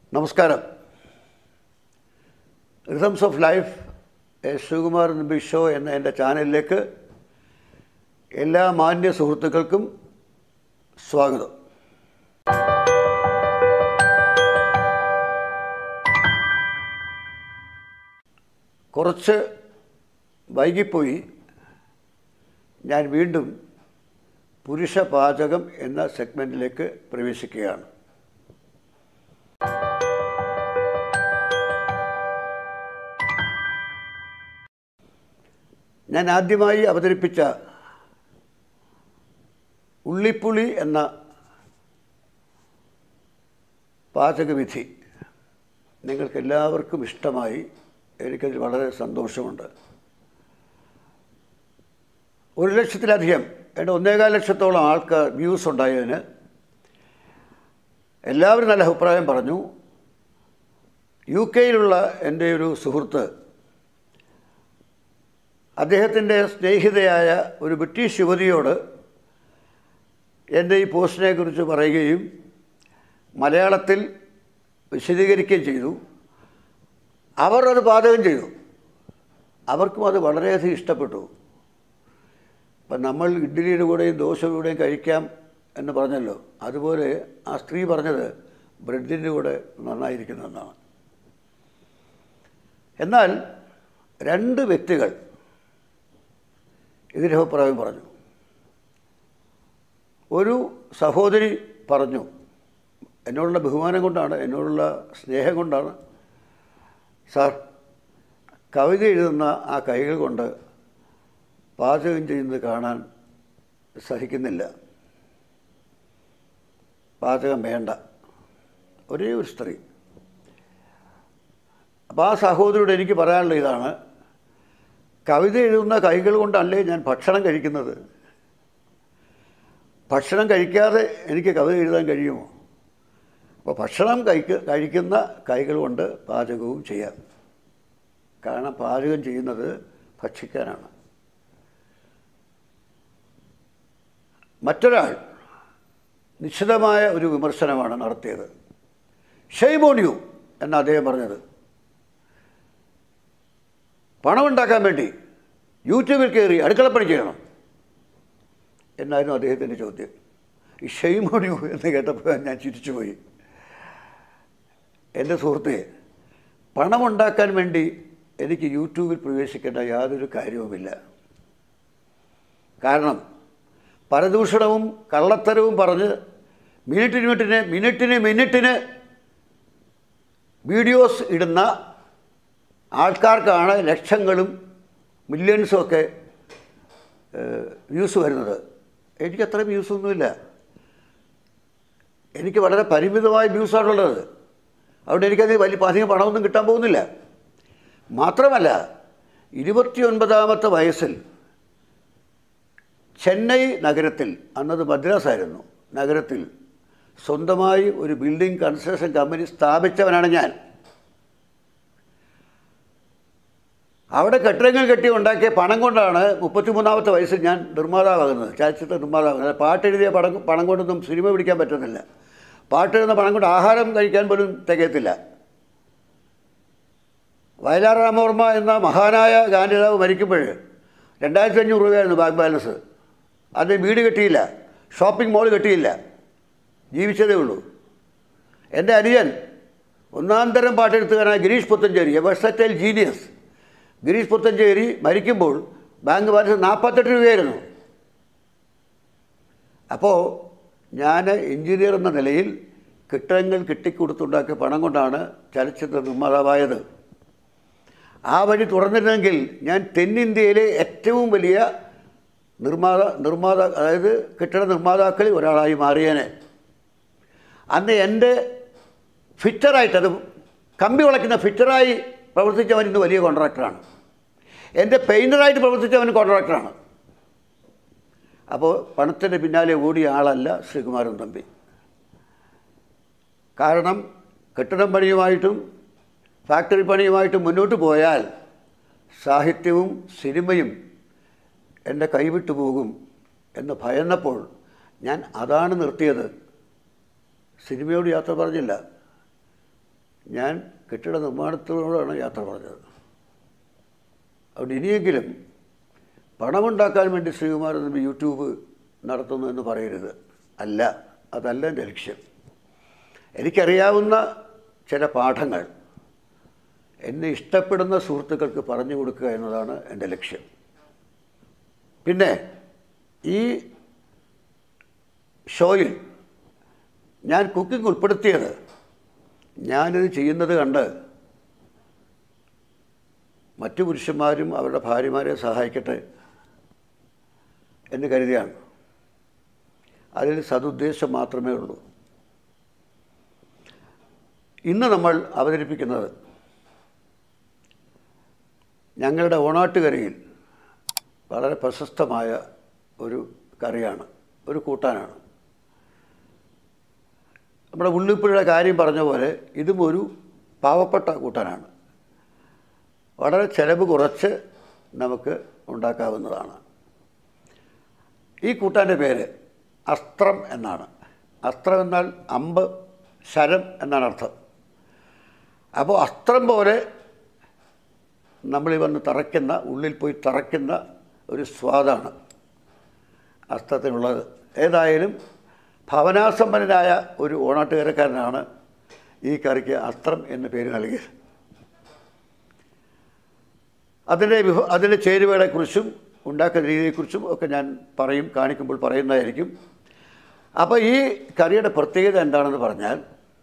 നമസ്കാരം rhythms of life A Sivakumar Nambi show എന്ന എൻ്റെ ചാനലിലേക്ക് എല്ലാ മാന്യ സുഹൃത്തുക്കൾക്കും സ്വാഗതം കുറച്ച് വൈകിപ്പോയി ഞാൻ വീണ്ടും പുരുഷ പാചകം എന്ന സെഗ്മെൻറ്റിലേക്ക് പ്രവേശിക്കുകയാണ് ഞാൻ ആദ്യമായി അവതരിപ്പിച്ച ഉള്ളിപ്പുളി എന്ന പാചകവിധി നിങ്ങൾക്ക് എല്ലാവർക്കും ഇഷ്ടമായി എനിക്കതിൽ വളരെ സന്തോഷമുണ്ട് ഒരു ലക്ഷത്തിലധികം എൻ്റെ ഒന്നേകാൽ ലക്ഷത്തോളം ആൾക്ക് വ്യൂസ് ഉണ്ടായതിന് എല്ലാവരും നല്ല അഭിപ്രായം പറഞ്ഞു യു കെയിലുള്ള എൻ്റെ ഒരു സുഹൃത്ത് അദ്ദേഹത്തിൻ്റെ സ്നേഹിതയായ ഒരു ബ്രിട്ടീഷ് യുവതിയോട് എൻ്റെ ഈ പോസ്റ്റിനെ കുറിച്ച് പറയുകയും മലയാളത്തിൽ വിശദീകരിക്കുകയും ചെയ്തു അവർ അത് പാചകം ചെയ്തു അവർക്കും അത് വളരെയധികം ഇഷ്ടപ്പെട്ടു ഇപ്പം നമ്മൾ ഇഡ്ഡലിയുടെ കൂടെയും ദോശയുടെ കൂടെയും കഴിക്കാം എന്ന് പറഞ്ഞല്ലോ അതുപോലെ ആ സ്ത്രീ പറഞ്ഞത് ബ്രെഡിൻ്റെ കൂടെ നന്നായിരിക്കുന്നെന്നാണ് എന്നാൽ രണ്ട് വ്യക്തികൾ ഇതിൻ്റെ അഭിപ്രായം പറഞ്ഞു ഒരു സഹോദരി പറഞ്ഞു എന്നോടുള്ള ബഹുമാനം കൊണ്ടാണ് എന്നോടുള്ള സ്നേഹം കൊണ്ടാണ് സാർ കവിത എഴുതുന്ന ആ കൈകൾ കൊണ്ട് പാചകം ചെയ്യുന്നത് കാണാൻ സഹിക്കുന്നില്ല പാചകം വേണ്ട ഒരേ ഒരു സ്ത്രീ അപ്പോൾ ആ സഹോദരിയോട് എനിക്ക് പറയാനുള്ള ഇതാണ് കവിത എഴുതുന്ന കൈകൾ കൊണ്ടല്ലേ ഞാൻ ഭക്ഷണം കഴിക്കുന്നത് ഭക്ഷണം കഴിക്കാതെ എനിക്ക് കവിത എഴുതാൻ കഴിയുമോ അപ്പോൾ ഭക്ഷണം കഴിക്ക കഴിക്കുന്ന കൈകൾ കൊണ്ട് പാചകവും ചെയ്യാം കാരണം പാചകം ചെയ്യുന്നത് ഭക്ഷിക്കാനാണ് മറ്റൊരാൾ നിശ്ചിതമായ ഒരു വിമർശനമാണ് നടത്തിയത് ഷെയ്മോൺ യു എന്ന് അദ്ദേഹം പറഞ്ഞത് പണമുണ്ടാക്കാൻ വേണ്ടി യൂട്യൂബിൽ കയറി അടുക്കളപ്പണി ചെയ്യണം എന്നായിരുന്നു അദ്ദേഹത്തിൻ്റെ ചോദ്യം ഈ ഷെയ്മോൺ യു എന്ന് കേട്ടപ്പോൾ ഞാൻ ചിരിച്ചുപോയി എൻ്റെ സുഹൃത്തെ പണമുണ്ടാക്കാൻ വേണ്ടി എനിക്ക് യൂട്യൂബിൽ പ്രവേശിക്കേണ്ട യാതൊരു കാര്യവുമില്ല കാരണം പരദൂഷണവും കള്ളത്തരവും പറഞ്ഞ് മിനിറ്റിന് മിനിറ്റിന് മിനിറ്റിന് മിനിറ്റിന് വീഡിയോസ് ഇടുന്ന ആൾക്കാർക്കാണ് ലക്ഷങ്ങളും മില്യൺസും ഒക്കെ വ്യൂസ് വരുന്നത് എനിക്ക് അത്ര വ്യൂസൊന്നുമില്ല എനിക്ക് വളരെ പരിമിതമായ വ്യൂസാണുള്ളത് അതുകൊണ്ട് എനിക്കത് വലിയ അധികം പണമൊന്നും കിട്ടാൻ പോകുന്നില്ല മാത്രമല്ല ഇരുപത്തിയൊൻപതാമത്തെ വയസ്സിൽ ചെന്നൈ നഗരത്തിൽ അന്നത് മദ്രാസായിരുന്നു നഗരത്തിൽ സ്വന്തമായി ഒരു ബിൽഡിംഗ് കൺസ്ട്രക്ഷൻ കമ്പനി സ്ഥാപിച്ചവനാണ് ഞാൻ അവിടെ കെട്ടിടങ്ങൾ കെട്ടി ഉണ്ടാക്കിയ പണം കൊണ്ടാണ് മുപ്പത്തിമൂന്നാമത്തെ വയസ്സിൽ ഞാൻ നിർമ്മാതാവാകുന്നത് ചലച്ചിത്ര നിർമ്മാതാവാകുന്നത് പാട്ടെഴുതിയ പണം പണം കൊണ്ടൊന്നും സിനിമ പിടിക്കാൻ പറ്റുന്നില്ല പാട്ടെഴുതുന്ന പണം കൊണ്ട് ആഹാരം കഴിക്കാൻ പോലും തികയത്തില്ല വയലാർ രാമവർമ്മ എന്ന മഹാനായ ഗാന്ധിതാവ് മരിക്കുമ്പോൾ രണ്ടായിരത്തി അഞ്ഞൂറ് രൂപയായിരുന്നു ബാങ്ക് ബാലൻസ് അത് വീട് കെട്ടിയില്ല ഷോപ്പിംഗ് മോൾ കെട്ടിയില്ല ജീവിച്ചതേ ഉള്ളൂ എൻ്റെ അനുജൻ ഒന്നാം തരം പാട്ടെഴുത്തുകാരനായ Girish Puthenchery a versatile genius Girish Puthenchery മരിക്കുമ്പോൾ ബാങ്ക് ബാലൻസ് നാൽപ്പത്തെട്ട് രൂപയായിരുന്നു അപ്പോൾ ഞാൻ എഞ്ചിനീയർ എന്ന നിലയിൽ കെട്ടിടങ്ങൾ കെട്ടിക്കൊടുത്തുണ്ടാക്കിയ പണം കൊണ്ടാണ് ചലച്ചിത്ര നിർമ്മാതാവായത് ആ വഴി തുറന്നിരുന്നെങ്കിൽ ഞാൻ തെന്നിന്ത്യയിലെ ഏറ്റവും വലിയ നിർമ്മാത നിർമ്മാത അതായത് കെട്ടിട നിർമ്മാതാക്കളിൽ ഒരാളായി മാറിയേനെ അന്ന് എൻ്റെ ഫിറ്ററായിട്ട് അത് കമ്പി വളയ്ക്കുന്ന ഫിറ്ററായി പ്രവർത്തിച്ചവൻ ഇന്ന് വലിയ കോൺട്രാക്ടറാണ് എൻ്റെ പെയിൻറ്ററായിട്ട് പ്രവർത്തിച്ചവൻ കോൺട്രാക്ടറാണ് അപ്പോൾ പണത്തിൻ്റെ പിന്നാലെ ഓടിയ ആളല്ല ശ്രീകുമാരൻ തമ്പി കാരണം കെട്ടിടം പണിയുമായിട്ടും ഫാക്ടറി പണിയുമായിട്ടും മുന്നോട്ട് പോയാൽ സാഹിത്യവും സിനിമയും എൻ്റെ കൈവിട്ടു പോകും എന്ന് ഭയന്നപ്പോൾ ഞാൻ അതാണ് നിർത്തിയത് സിനിമയോട് യാത്ര പറഞ്ഞില്ല ഞാൻ കെട്ടിട നിർമ്മാണത്തിനോടാണ് യാത്ര പറഞ്ഞത് അതുകൊണ്ട് ഇനിയെങ്കിലും പണമുണ്ടാക്കാൻ വേണ്ടി ശ്രീകുമാരൻ തമ്പി യൂട്യൂബ് നടത്തുന്നു എന്ന് പറയരുത് അല്ല അതല്ല എൻ്റെ ലക്ഷ്യം എനിക്കറിയാവുന്ന ചില പാഠങ്ങൾ എന്നെ ഇഷ്ടപ്പെടുന്ന സുഹൃത്തുക്കൾക്ക് പറഞ്ഞു കൊടുക്കുക എന്നതാണ് എൻ്റെ ലക്ഷ്യം പിന്നെ ഈ ഷോയിൽ ഞാൻ കുക്കിംഗ് ഉൾപ്പെടുത്തിയത് ഞാനിത് ചെയ്യുന്നത് കണ്ട് മറ്റു പുരുഷന്മാരും അവരുടെ ഭാര്യമാരെ സഹായിക്കട്ടെ എന്ന് കരുതിയാണ് അതിൽ സതുദ്ദേശം മാത്രമേ ഉള്ളൂ ഇന്ന് നമ്മൾ അവതരിപ്പിക്കുന്നത് ഞങ്ങളുടെ ഓണാട്ടുകരയിൽ വളരെ പ്രശസ്തമായ ഒരു കറിയാണ് ഒരു കൂട്ടാനാണ് നമ്മുടെ ഉള്ളിപ്പുഴയുടെ കാര്യം പറഞ്ഞ പോലെ ഇതും ഒരു പാവപ്പെട്ട കൂട്ടാനാണ് വളരെ ചിലവ് കുറച്ച് നമുക്ക് ഉണ്ടാക്കാവുന്നതാണ് ഈ കൂട്ടാൻ്റെ പേര് അസ്ത്രം എന്നാണ് അസ്ത്രം എന്നാൽ അമ്പ് ശരം എന്നാണ് അർത്ഥം അപ്പോൾ അസ്ത്രം പോലെ നമ്മളീ വന്ന് തറയ്ക്കുന്ന ഉള്ളിൽ പോയി തറയ്ക്കുന്ന ഒരു സ്വാദാണ് അസ്ത്രത്തിനുള്ളത് ഏതായാലും ഭവനാസമ്പന്നനായ ഒരു ഓണാട്ടുകരക്കാരനാണ് ഈ കറിക്ക് അസ്ത്രം എന്ന പേര് നൽകിയത് അതിൻ്റെ വിഭ അതിൻ്റെ ചേരുവകളെക്കുറിച്ചും ഉണ്ടാക്കുന്ന രീതിയെക്കുറിച്ചും ഒക്കെ ഞാൻ പറയും കാണിക്കുമ്പോൾ പറയുന്നതായിരിക്കും അപ്പോൾ ഈ കറിയുടെ പ്രത്യേകത എന്താണെന്ന് പറഞ്ഞാൽ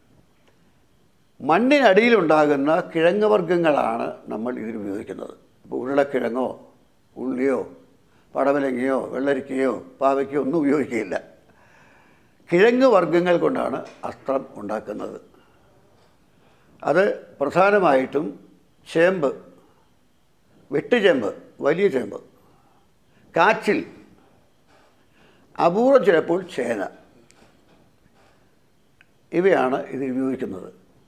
മണ്ണിനടിയിലുണ്ടാകുന്ന കിഴങ്ങ് വർഗ്ഗങ്ങളാണ് നമ്മൾ ഇതിൽ ഉപയോഗിക്കുന്നത് ഇപ്പോൾ ഉരുളക്കിഴങ്ങോ ഉള്ളിയോ പടവലങ്ങയോ വെള്ളരിക്കയോ പാവയ്ക്കയോ ഒന്നും ഉപയോഗിക്കുകയില്ല കിഴങ്ങ് വർഗ്ഗങ്ങൾ കൊണ്ടാണ് അസ്ത്രം ഉണ്ടാക്കുന്നത് അത് പ്രധാനമായിട്ടും ചേമ്പ് വെട്ടുചേമ്പ് വലിയ ചേമ്പ് കാച്ചിൽ അപൂർവം ചിലപ്പോൾ ചേന ഇവയാണ് ഇതിൽ ഉപയോഗിക്കുന്നത്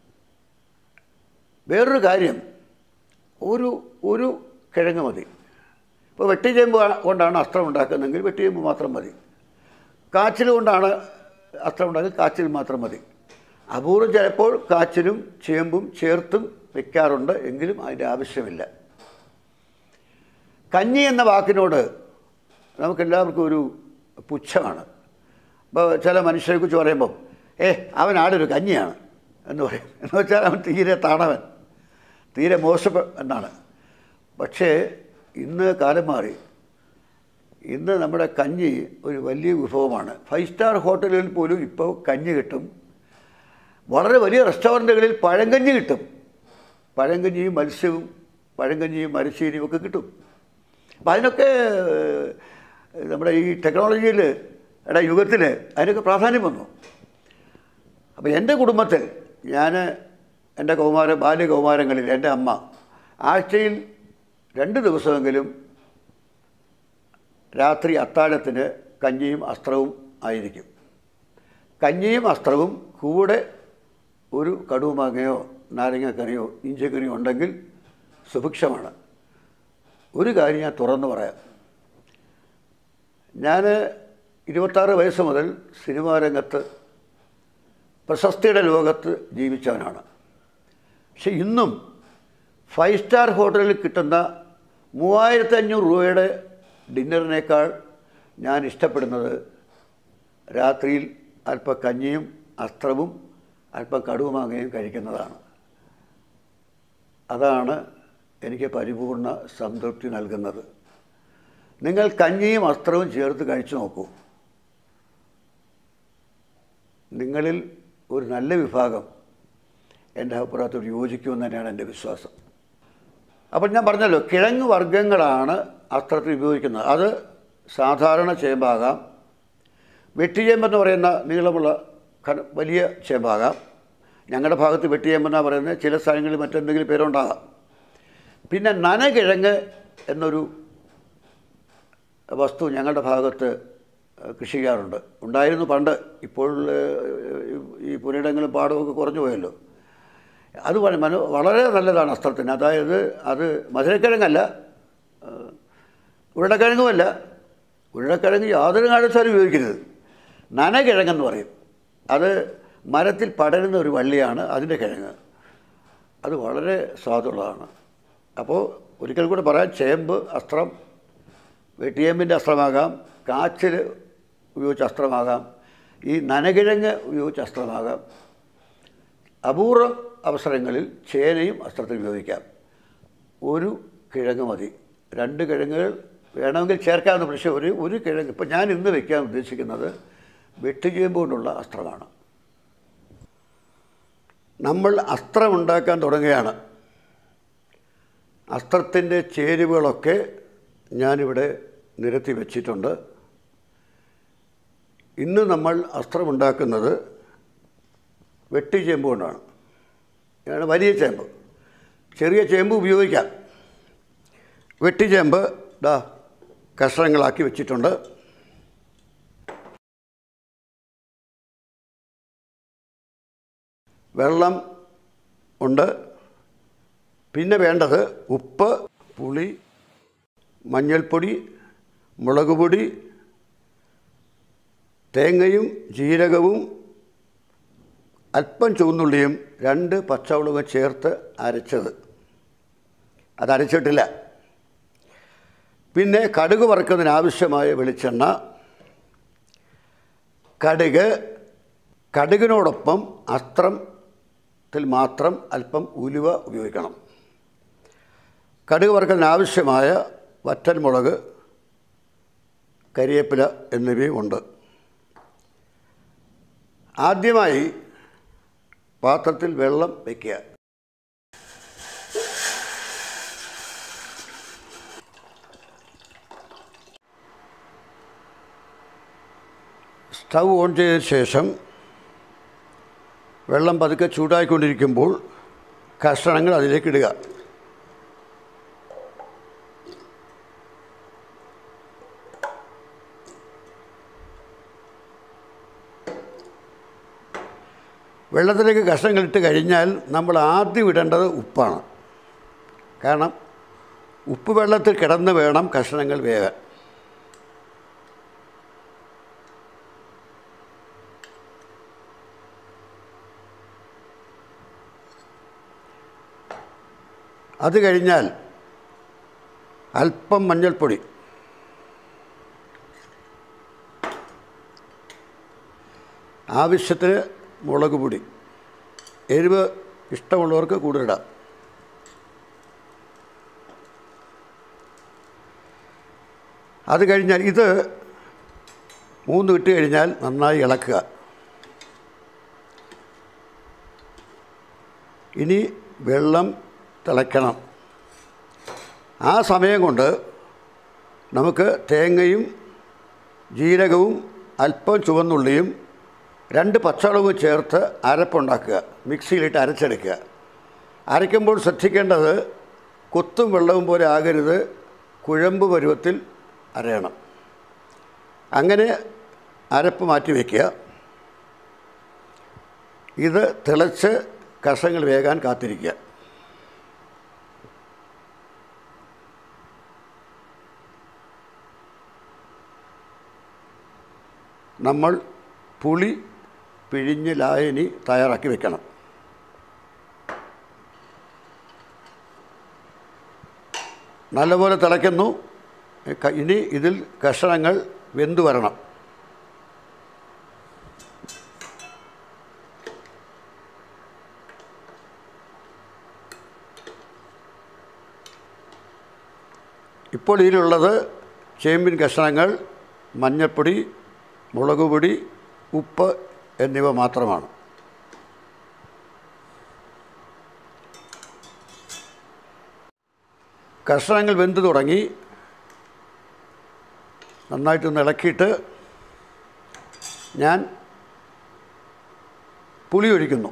വേറൊരു കാര്യം ഒരു ഒരു കിഴങ്ങ് മതി ഇപ്പോൾ വെട്ടിച്ചേമ്പ് കൊണ്ടാണ് അസ്ത്രം ഉണ്ടാക്കുന്നതെങ്കിൽ വെട്ടിച്ചേമ്പ് മാത്രം മതി കാച്ചിൽ കൊണ്ടാണ് അസ്ത്രം ഉണ്ടാക്കുക കാച്ചിൽ മാത്രം മതി അപൂർവം ചിലപ്പോൾ കാച്ചിലും ചേമ്പും ചേർത്തും വെക്കാറുണ്ട് എങ്കിലും അതിൻ്റെ ആവശ്യമില്ല കഞ്ഞി എന്ന വാക്കിനോട് നമുക്കെല്ലാവർക്കും ഒരു പുച്ഛമാണ് ഇപ്പോൾ ചില മനുഷ്യരെക്കുറിച്ച് പറയുമ്പം ഏ അവൻ ആടൊരു കഞ്ഞിയാണ് എന്ന് പറയും എന്ന് വെച്ചാൽ അവൻ തീരെ താണവൻ തീരെ മോശം എന്നാണ് പക്ഷേ ഇന്ന് കാലം മാറി ഇന്ന് നമ്മുടെ കഞ്ഞി ഒരു വലിയ വിഭവമാണ് ഫൈവ് സ്റ്റാർ ഹോട്ടലുകളിൽ പോലും ഇപ്പോൾ കഞ്ഞി കിട്ടും വളരെ വലിയ റെസ്റ്റോറൻറ്റുകളിൽ പഴങ്കഞ്ഞി കിട്ടും പഴങ്കഞ്ഞിയും മത്സ്യവും പഴങ്കഞ്ഞിയും മരശ്ശേരിയും ഒക്കെ കിട്ടും അപ്പം അതിനൊക്കെ ഏഹ്, നമ്മുടെ ഈ ടെക്നോളജിയിൽ യുടെ യുഗത്തിൽ അതിനൊക്കെ പ്രാധാന്യം വന്നു അപ്പോൾ എൻ്റെ കുടുംബത്തിൽ ഞാൻ എൻ്റെ കൗമാര ബാല്യ കൗമാരങ്ങളിൽ എൻ്റെ അമ്മ ആഴ്ചയിൽ രണ്ട് ദിവസമെങ്കിലും രാത്രി അത്താഴത്തിന് കഞ്ഞിയും അസ്ത്രവും ആയിരിക്കും കഞ്ഞിയും അസ്ത്രവും കൂടെ ഒരു കടുമാങ്ങയോ നാരങ്ങക്കറിയോ ഇഞ്ചക്കറിയോ ഉണ്ടെങ്കിൽ സുഭിക്ഷമാണ് ഒരു കാര്യം ഞാൻ തുറന്നു പറയാം ഞാൻ ഇരുപത്താറ് വയസ്സ് മുതൽ സിനിമാ രംഗത്ത് പ്രശസ്തിയുടെ ലോകത്ത് ജീവിച്ചവനാണ് പക്ഷെ ഇന്നും ഫൈവ് സ്റ്റാർ ഹോട്ടലിൽ കിട്ടുന്ന മൂവായിരത്തി അഞ്ഞൂറ് രൂപയുടെ ഡിന്നറിനേക്കാൾ ഞാൻ ഇഷ്ടപ്പെടുന്നത് രാത്രിയിൽ അല്പം കഞ്ഞിയും അസ്ത്രവും അല്പം കടുമാങ്ങയും കഴിക്കുന്നതാണ് അതാണ് എനിക്ക് പരിപൂർണ സംതൃപ്തി നൽകുന്നത് നിങ്ങൾ കഞ്ഞിയും അസ്ത്രവും ചേർത്ത് കഴിച്ചു നോക്കൂ നിങ്ങളിൽ ഒരു നല്ല വിഭാഗം എൻ്റെ അഭിപ്രായത്തോട് യോജിക്കുമെന്ന് തന്നെയാണ് എൻ്റെ വിശ്വാസം അപ്പോൾ ഞാൻ പറഞ്ഞല്ലോ കിഴങ്ങ് വർഗ്ഗങ്ങളാണ് അസ്ത്രത്തിൽ ഉപയോഗിക്കുന്നത് അത് സാധാരണ ചേമ്പാകാം വെട്ടിച്ചേമ്പെന്ന് പറയുന്ന നീളമുള്ള ഘന വലിയ ചേമ്പാകാം ഞങ്ങളുടെ ഭാഗത്ത് വെട്ടിച്ചേമ്പെന്നാണ് പറയുന്നത് ചില സ്ഥലങ്ങളിൽ മറ്റെന്തെങ്കിലും പേരുണ്ടാകാം പിന്നെ നനകിഴങ്ങ് എന്നൊരു വസ്തു ഞങ്ങളുടെ ഭാഗത്ത് ഏഹ്, കൃഷി ചെയ്യാറുണ്ട് ഉണ്ടായിരുന്നു പണ്ട് ഇപ്പോൾ ഏഹ്, ഈ പുരയിടങ്ങളും പാടമൊക്കെ കുറഞ്ഞു പോയല്ലോ അത് വളരെ മനോ വളരെ നല്ലതാണ് അസ്ത്രത്തിന് അതായത് അത് മധുരക്കിഴങ്ങല്ല ഏഹ്, ഉരുളക്കിഴങ്ങുമല്ല ഉരുളക്കിഴങ്ങ് യാതൊരു കാരണവശാലും ഉപയോഗിക്കരുത് നനകിഴങ്ങെന്ന് പറയും അത് മരത്തിൽ പടരുന്ന ഒരു വള്ളിയാണ് അതിൻ്റെ കിഴങ്ങ് അത് വളരെ സ്വാദുള്ളതാണ് അപ്പോൾ ഒരിക്കൽ കൂടെ പറയാം ചേമ്പ് അസ്ത്രം വെട്ടിയേമ്പിൻ്റെ അസ്ത്രമാകാം കാച്ചിൽ ഉപയോഗിച്ച അസ്ത്രമാകാം ഈ നനകിഴങ്ങ് ഉപയോഗിച്ച അസ്ത്രമാകാം അപൂർവ അവസരങ്ങളിൽ ചേനയും അസ്ത്രത്തിൽ ഉപയോഗിക്കാം ഒരു കിഴങ്ങ് മതി രണ്ട് കിഴങ്ങുകൾ വേണമെങ്കിൽ ചേർക്കാവുന്ന പക്ഷേ ഒരു ഒരു കിഴങ്ങ് ഇപ്പം ഞാൻ ഇന്ന് വയ്ക്കാൻ ഉദ്ദേശിക്കുന്നത് വെട്ടുചേമ്പ് കൊണ്ടുള്ള അസ്ത്രമാണ് നമ്മൾ അസ്ത്രം ഉണ്ടാക്കാൻ തുടങ്ങുകയാണ് അസ്ത്രത്തിൻ്റെ ചേരുവകളൊക്കെ ഞാനിവിടെ നിരത്തി വെച്ചിട്ടുണ്ട് ഇന്ന് നമ്മൾ അസ്ത്രമുണ്ടാക്കുന്നത് വെട്ടിച്ചേമ്പ് കൊണ്ടാണ് ഇതാണ് വലിയ ചേമ്പ് ചെറിയ ചേമ്പ് ഉപയോഗിക്കാം വെട്ടിച്ചേമ്പ് ദാ കഷ്ണങ്ങളാക്കി വെച്ചിട്ടുണ്ട് വെള്ളം ഉണ്ട് പിന്നെ വേണ്ടത് ഉപ്പ് പുളി മഞ്ഞൾപ്പൊടി മുളക് പൊടി തേങ്ങയും ജീരകവും അല്പം ചുവന്നുള്ളിയും രണ്ട് പച്ചമുളകും ചേർത്ത് അരച്ചത് അത് അരച്ചിട്ടില്ല പിന്നെ കടുക് വറുക്കുന്നതിനാവശ്യമായ വെളിച്ചെണ്ണ കടുക് കടുകിനോടൊപ്പം അസ്ത്രത്തിൽ മാത്രം അല്പം ഉലുവ ഉപയോഗിക്കണം കടുക് വറുക്കുന്നതിനാവശ്യമായ വറ്റൽമുളക് കരിയേപ്പില എന്നിവയും ഉണ്ട് ആദ്യമായി പാത്രത്തിൽ വെള്ളം വയ്ക്കുക സ്റ്റൗ ഓൺ ചെയ്ത ശേഷം വെള്ളം പതുക്കെ ചൂടായിക്കൊണ്ടിരിക്കുമ്പോൾ കഷണങ്ങൾ അതിലേക്ക് ഇടുക വെള്ളത്തിലേക്ക് കഷ്ണങ്ങൾ ഇട്ട് കഴിഞ്ഞാൽ നമ്മൾ ആദ്യം ഇടേണ്ടത് ഉപ്പാണ് കാരണം ഉപ്പ് വെള്ളത്തിൽ കിടന്ന് വേണം കഷ്ണങ്ങൾ വേകാൻ അത് കഴിഞ്ഞാൽ അല്പം മഞ്ഞൾപ്പൊടി ആവശ്യത്തിന് മുളക് പൊടി എരിവ് ഇഷ്ടമുള്ളവർക്ക് കൂടുതലിടാം അത് കഴിഞ്ഞാൽ ഇത് മൂന്ന് ഇട്ട് കഴിഞ്ഞാൽ നന്നായി ഇളക്കുക ഇനി വെള്ളം തിളയ്ക്കണം ആ സമയം കൊണ്ട് നമുക്ക് തേങ്ങയും ജീരകവും അല്പം ചുവന്നുള്ളിയും രണ്ട് പച്ചമുളകും ചേർത്ത് അരപ്പുണ്ടാക്കുക മിക്സിയിലിട്ട് അരച്ചെടുക്കുക അരയ്ക്കുമ്പോൾ ശ്രദ്ധിക്കേണ്ടത് കൊത്തും വെള്ളവും പോലെ ആകരുത് കുഴമ്പ് പരുവത്തിൽ അരയണം അങ്ങനെ അരപ്പ് മാറ്റി വയ്ക്കുക ഇത് തിളച്ച് കഷങ്ങൾ വേകാൻ കാത്തിരിക്കുക നമ്മൾ പുളി പിഴിഞ്ഞ് ലായനി തയ്യാറാക്കി വെക്കണം നല്ലപോലെ തിളയ്ക്കുന്നു ക- ഇനി ഇതിൽ കഷണങ്ങൾ വെന്തു വരണം ഇപ്പോൾ ഇതിലുള്ളത് ചേമ്പിൻ കഷണങ്ങൾ മഞ്ഞൾപ്പൊടി മുളക് പൊടി ഉപ്പ് എന്നിവ മാത്രമാണ് കഷ്ണങ്ങൾ വെന്ത് തുടങ്ങി നന്നായിട്ടൊന്ന് ഇളക്കിയിട്ട് ഞാൻ പുളി ഒഴിക്കുന്നു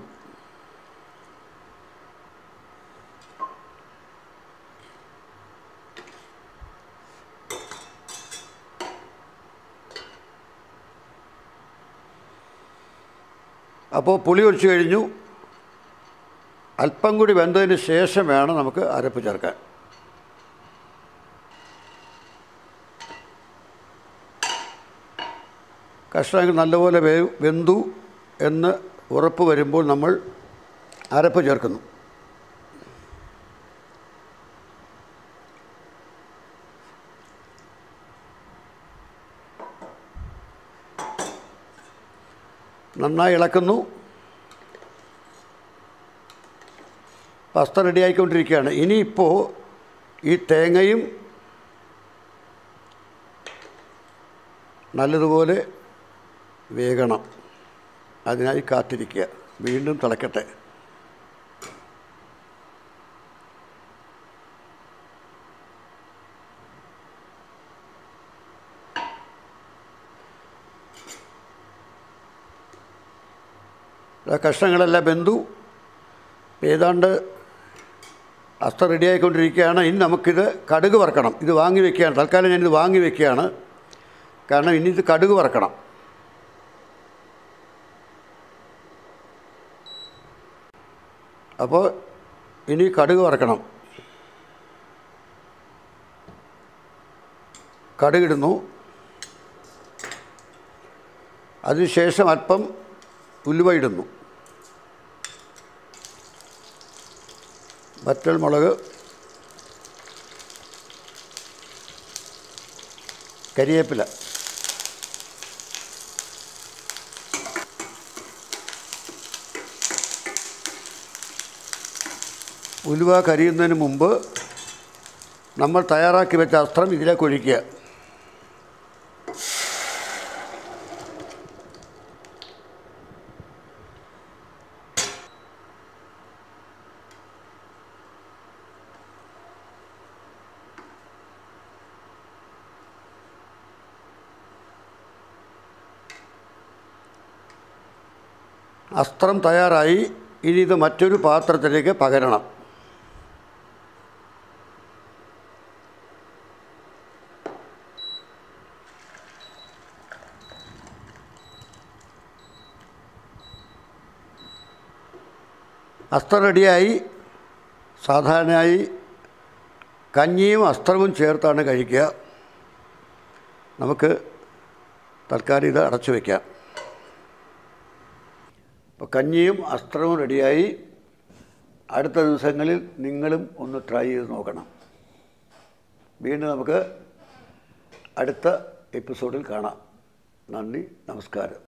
അപ്പോൾ പുളി ഒഴിച്ച് കഴിഞ്ഞു അല്പം കൂടി വെന്തതിന് ശേഷം വേണം നമുക്ക് അരപ്പ് ചേർക്കാൻ കഷ്ണങ്ങൾ നല്ലപോലെ വേ വെന്തു എന്ന് ഉറപ്പ് വരുമ്പോൾ നമ്മൾ അരപ്പ് ചേർക്കുന്നു നന്നായി ഇളക്കുന്നു പസ്ത റെഡിയായിക്കൊണ്ടിരിക്കുകയാണ് ഇനിയിപ്പോൾ ഈ തേങ്ങയും നല്ലതുപോലെ വേകണം അതിനായി കാത്തിരിക്കുക വീണ്ടും തിളക്കട്ടെ ആ കഷ്ണങ്ങളെല്ലാം വെന്തു ഏതാണ്ട് അസ്ത റെഡിയായിക്കൊണ്ടിരിക്കുകയാണ് ഇനി നമുക്കിത് കടുക് വറക്കണം ഇത് വാങ്ങി വെക്കുകയാണ് തൽക്കാലം ഞാനിത് വാങ്ങി വെക്കുകയാണ് കാരണം ഇനി ഇത് കടുക് വറക്കണം അപ്പോൾ ഇനി കടുക് വറക്കണം കടുകിടുന്നു അതിനുശേഷം അല്പം ഉലുവ ഇടുന്നു വറ്റൽ മുളക് കരിവേപ്പില ഉലുവ കരിയുന്നതിന് മുമ്പ് നമ്മൾ തയ്യാറാക്കി വെച്ച അസ്ത്രം ഇതിലേക്ക് ഒഴിക്കുക അസ്ത്രം തയ്യാറായി ഇനി ഇത് മറ്റൊരു പാത്രത്തിലേക്ക് പകരണം അസ്ത്രം റെഡിയായി സാധാരണയായി കഞ്ഞിയും അസ്ത്രവും ചേർത്താണ് കഴിക്കുക നമുക്ക് തൽക്കാലം ഇത് അടച്ചു വയ്ക്കാം അപ്പോൾ കഞ്ഞിയും അസ്ത്രവും റെഡിയായി അടുത്ത ദിവസങ്ങളിൽ നിങ്ങളും ഒന്ന് ട്രൈ ചെയ്ത് നോക്കണം വീണ്ടും നമുക്ക് അടുത്ത എപ്പിസോഡിൽ കാണാം നന്ദി നമസ്കാരം